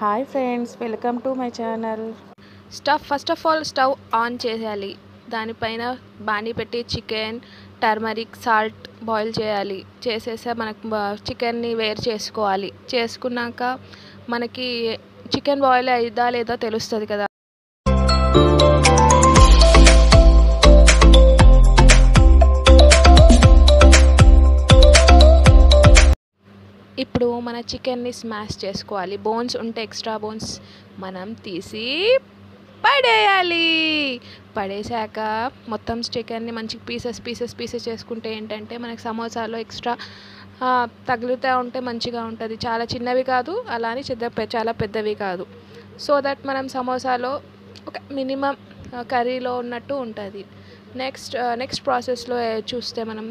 hi friends welcome to my channel stove first of all stove on చేయాలి దానిపైన బాణీ పెట్టి chicken turmeric salt boil చేయాలి చేసేసా మనకు చికెన్ని వేరు చేసుకోవాలి చేసుకున్నాక మనకి చికెన్ బాయిల్ అయిద్దా లేదా తెలుస్తుంది కదా ఇప్పుడు మన చికెన్ని స్మాష్ చేసుకోవాలి బోన్స్ ఉంటే ఎక్స్ట్రా బోన్స్ మనం తీసి పడేయాలి పడేసాక మొత్తం చికెన్ని మంచి పీసెస్ పీసెస్ పీసెస్ చేసుకుంటే ఏంటంటే మనకి సమోసాలో ఎక్స్ట్రా తగులుతూ ఉంటే మంచిగా ఉంటుంది చాలా చిన్నవి కాదు అలానే చెద్ద చాలా పెద్దవి కాదు సో దట్ మనం సమోసాలో ఒక మినిమం కర్రీలో ఉన్నట్టు ఉంటుంది నెక్స్ట్ నెక్స్ట్ ప్రాసెస్లో చూస్తే మనం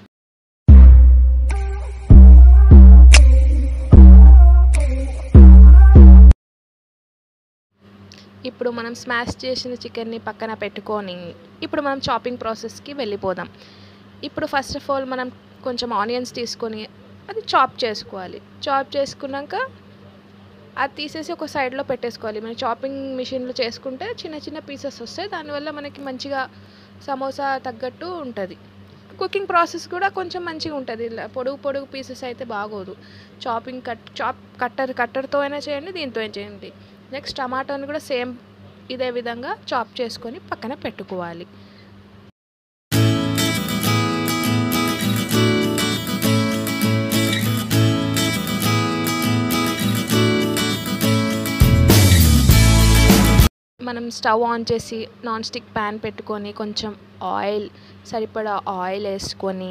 ఇప్పుడు మనం స్మాష్ చేసిన చికెన్ని పక్కన పెట్టుకొని ఇప్పుడు మనం చాపింగ్ ప్రాసెస్కి వెళ్ళిపోదాం ఇప్పుడు ఫస్ట్ ఆఫ్ ఆల్ మనం కొంచెం ఆనియన్స్ తీసుకొని అది చాప్ చేసుకోవాలి చాప్ చేసుకున్నాక అది తీసేసి ఒక సైడ్లో పెట్టేసుకోవాలి మనం చాపింగ్ మిషన్లో చేసుకుంటే చిన్న చిన్న పీసెస్ వస్తాయి దానివల్ల మనకి మంచిగా సమోసా తగ్గట్టు ఉంటుంది కుకింగ్ ప్రాసెస్ కూడా కొంచెం మంచిగా ఉంటుంది పొడుగు పొడుగు పీసెస్ అయితే బాగోదు చాపింగ్ కట్ చాప్ కట్టర్ కట్టర్తో అయినా చేయండి దీంతో అయినా చేయండి నెక్స్ట్ టమాటోని కూడా సేమ్ ఇదే విధంగా చాప్ చేసుకొని పక్కన పెట్టుకోవాలి మనం స్టవ్ ఆన్ చేసి నాన్ స్టిక్ ప్యాన్ పెట్టుకొని కొంచెం ఆయిల్ సరిపడా ఆయిల్ వేసుకొని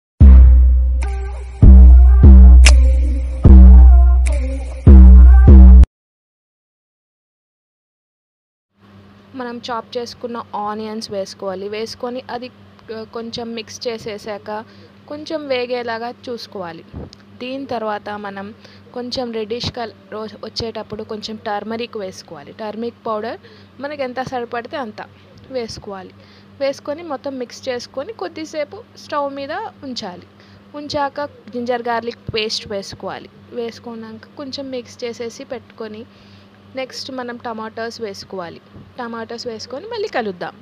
మనం చాప్ చేసుకున్న ఆనియన్స్ వేసుకోవాలి వేసుకొని అది కొంచెం మిక్స్ చేసేసాక కొంచెం వేగేలాగా చూసుకోవాలి దీని తర్వాత మనం కొంచెం రెడ్డిష్ కలర్ వచ్చేటప్పుడు కొంచెం టర్మరిక్ వేసుకోవాలి టర్మరిక్ పౌడర్ మనకి ఎంత సరిపడితే అంత వేసుకోవాలి వేసుకొని మొత్తం మిక్స్ చేసుకొని కొద్దిసేపు స్టవ్ మీద ఉంచాలి ఉంచాక జింజర్ గార్లిక్ పేస్ట్ వేసుకోవాలి వేసుకున్నాక కొంచెం మిక్స్ చేసేసి పెట్టుకొని నెక్స్ట్ మనం టమాటోస్ వేసుకోవాలి టమాటోస్ వేసుకొని మళ్ళీ కలుద్దాం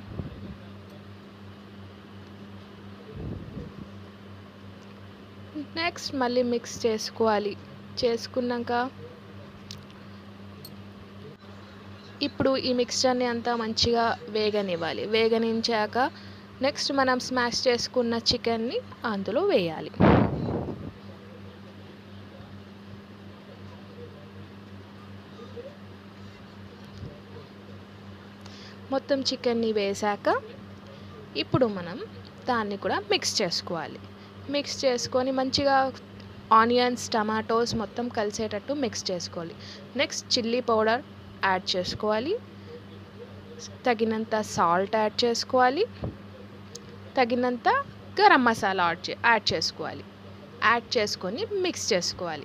నెక్స్ట్ మళ్ళీ మిక్స్ చేసుకోవాలి చేసుకున్నాక ఇప్పుడు ఈ మిక్స్చర్ని అంతా మంచిగా వేగనివ్వాలి వేగనించాక నెక్స్ట్ మనం స్మాష్ చేసుకున్న చికెన్ని అందులో వేయాలి మొత్తం చికెన్ని వేసాక ఇప్పుడు మనం దాన్ని కూడా మిక్స్ చేసుకోవాలి మిక్స్ చేసుకొని మంచిగా ఆనియన్స్ టమాటోస్ మొత్తం కలిసేటట్టు మిక్స్ చేసుకోవాలి నెక్స్ట్ చిల్లీ పౌడర్ యాడ్ చేసుకోవాలి తగినంత సాల్ట్ యాడ్ చేసుకోవాలి తగినంత గరం మసాలా యాడ్ చే యాడ్ చేసుకోవాలి యాడ్ చేసుకొని మిక్స్ చేసుకోవాలి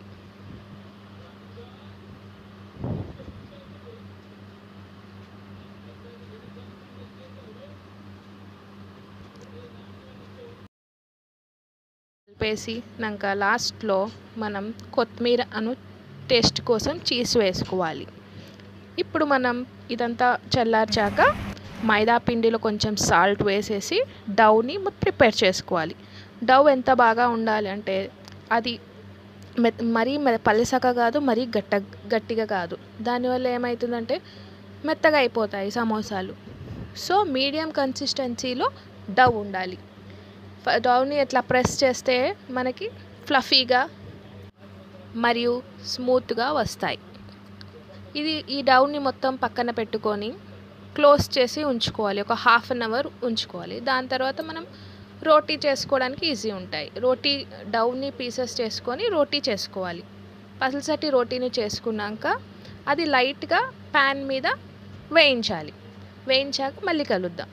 కలిపేసినాక లాస్ట్లో మనం కొత్తిమీర అను టేస్ట్ కోసం చీజ్ వేసుకోవాలి ఇప్పుడు మనం ఇదంతా చల్లార్చాక మైదా పిండిలో కొంచెం సాల్ట్ వేసేసి డౌని ప్రిపేర్ చేసుకోవాలి డౌ ఎంత బాగా ఉండాలి అంటే అది మె మరీ పలసగా కాదు మరీ గట్ట గట్టిగా కాదు దానివల్ల ఏమవుతుందంటే మెత్తగా అయిపోతాయి సమోసాలు సో మీడియం కన్సిస్టెన్సీలో డవ్ ఉండాలి డౌని ఇట్లా ప్రెస్ చేస్తే మనకి ఫ్లఫీగా మరియు స్మూత్గా వస్తాయి ఇది ఈ డౌని మొత్తం పక్కన పెట్టుకొని క్లోజ్ చేసి ఉంచుకోవాలి ఒక హాఫ్ అన్ అవర్ ఉంచుకోవాలి దాని తర్వాత మనం రోటీ చేసుకోవడానికి ఈజీ ఉంటాయి రోటీ డౌని పీసెస్ చేసుకొని రోటీ చేసుకోవాలి పసలసటి రోటీని చేసుకున్నాక అది లైట్గా ప్యాన్ మీద వేయించాలి వేయించాక మళ్ళీ కలుద్దాం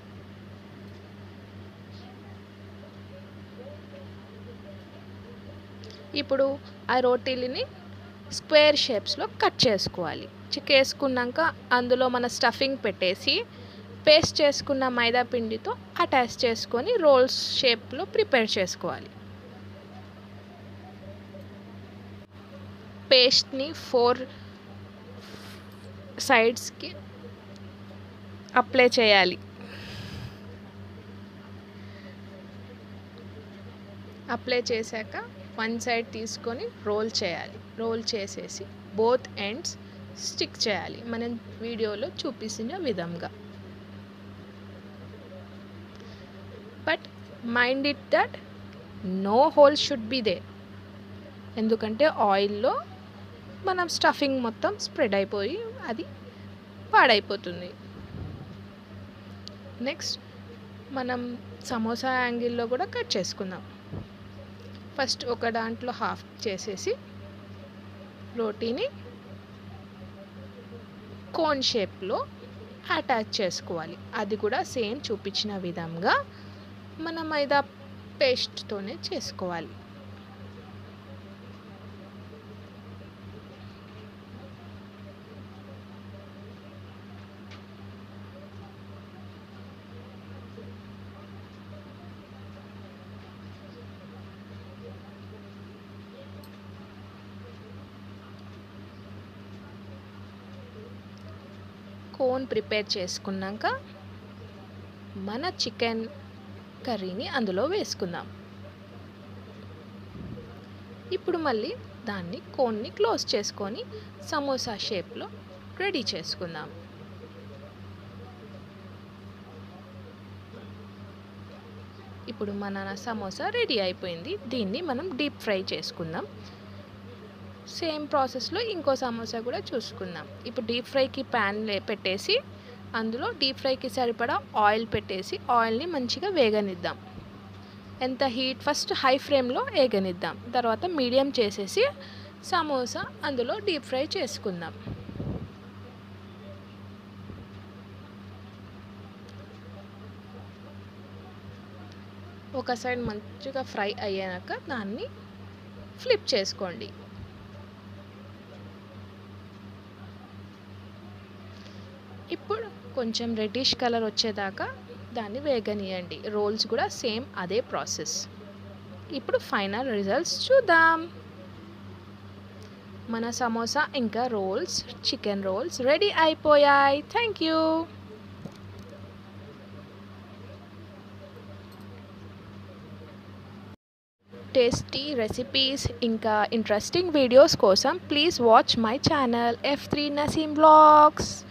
ఇప్పుడు ఆ రోటీలని స్క్వేర్ షేప్స్లో కట్ చేసుకోవాలి చిక్ వేసుకున్నాక అందులో మన స్టఫింగ్ పెట్టేసి పేస్ట్ చేసుకున్న మైదా పిండితో అటాచ్ చేసుకొని రోల్స్ షేప్లో ప్రిపేర్ చేసుకోవాలి పేస్ట్ని ఫోర్ సైడ్స్కి అప్లై చేయాలి అప్లై చేశాక వన్ సైడ్ తీసుకొని రోల్ చేయాలి రోల్ చేసేసి బోత్ ఎండ్స్ స్టిక్ చేయాలి మనం వీడియోలో చూపిస్తున్న విధంగా but mind it that no hole should be there ఎందుకంటే ఆయిల్లో మనం స్టఫింగ్ మొత్తం స్ప్రెడ్ అయిపోయి అది పాడైపోతుంది నెక్స్ట్ మనం సమోసా యాంగిల్లో కూడా కట్ చేసుకుందాం ఫస్ట్ ఒక దాంట్లో హాఫ్ చేసేసి రోటీని కోన్ షేప్లో అటాచ్ చేసుకోవాలి అది కూడా సేమ్ చూపించిన విధంగా మన మైదా పేస్ట్తోనే చేసుకోవాలి కోన్ ప్రిపేర్ చేసుకున్నాక మన చికెన్ కర్రీని అందులో వేసుకుందాం ఇప్పుడు మళ్ళీ దాన్ని కోన్ని క్లోజ్ చేసుకొని సమోసా షేప్లో రెడీ చేసుకుందాం ఇప్పుడు మన సమోసా రెడీ అయిపోయింది దీన్ని మనం డీప్ ఫ్రై చేసుకుందాం సేమ్ ప్రాసెస్లో ఇంకో సమోసా కూడా చూసుకుందాం ఇప్పుడు డీప్ ఫ్రైకి ప్యాన్ పెట్టేసి అందులో డీప్ ఫ్రైకి సరిపడా ఆయిల్ పెట్టేసి ఆయిల్ని మంచిగా వేగనిద్దాం ఎంత హీట్ ఫస్ట్ హై ఫ్లేమ్లో వేగనిద్దాం తర్వాత మీడియం చేసేసి సమోసా అందులో డీప్ ఫ్రై చేసుకుందాం ఒక సైడ్ మంచిగా ఫ్రై అయ్యాక దాన్ని ఫ్లిప్ చేసుకోండి ఇప్పుడు కొంచెం రెడ్డిష్ కలర్ వచ్చేదాకా దాన్ని వేగనీయండి రోల్స్ కూడా సేమ్ అదే ప్రాసెస్ ఇప్పుడు ఫైనల్ రిజల్ట్స్ చూద్దాం మన సమోసా ఇంకా రోల్స్ చికెన్ రోల్స్ రెడీ అయిపోయాయి థ్యాంక్ యూ టేస్టీ రెసిపీస్ ఇంకా ఇంట్రెస్టింగ్ వీడియోస్ కోసం please watch my channel F three Naseem blogs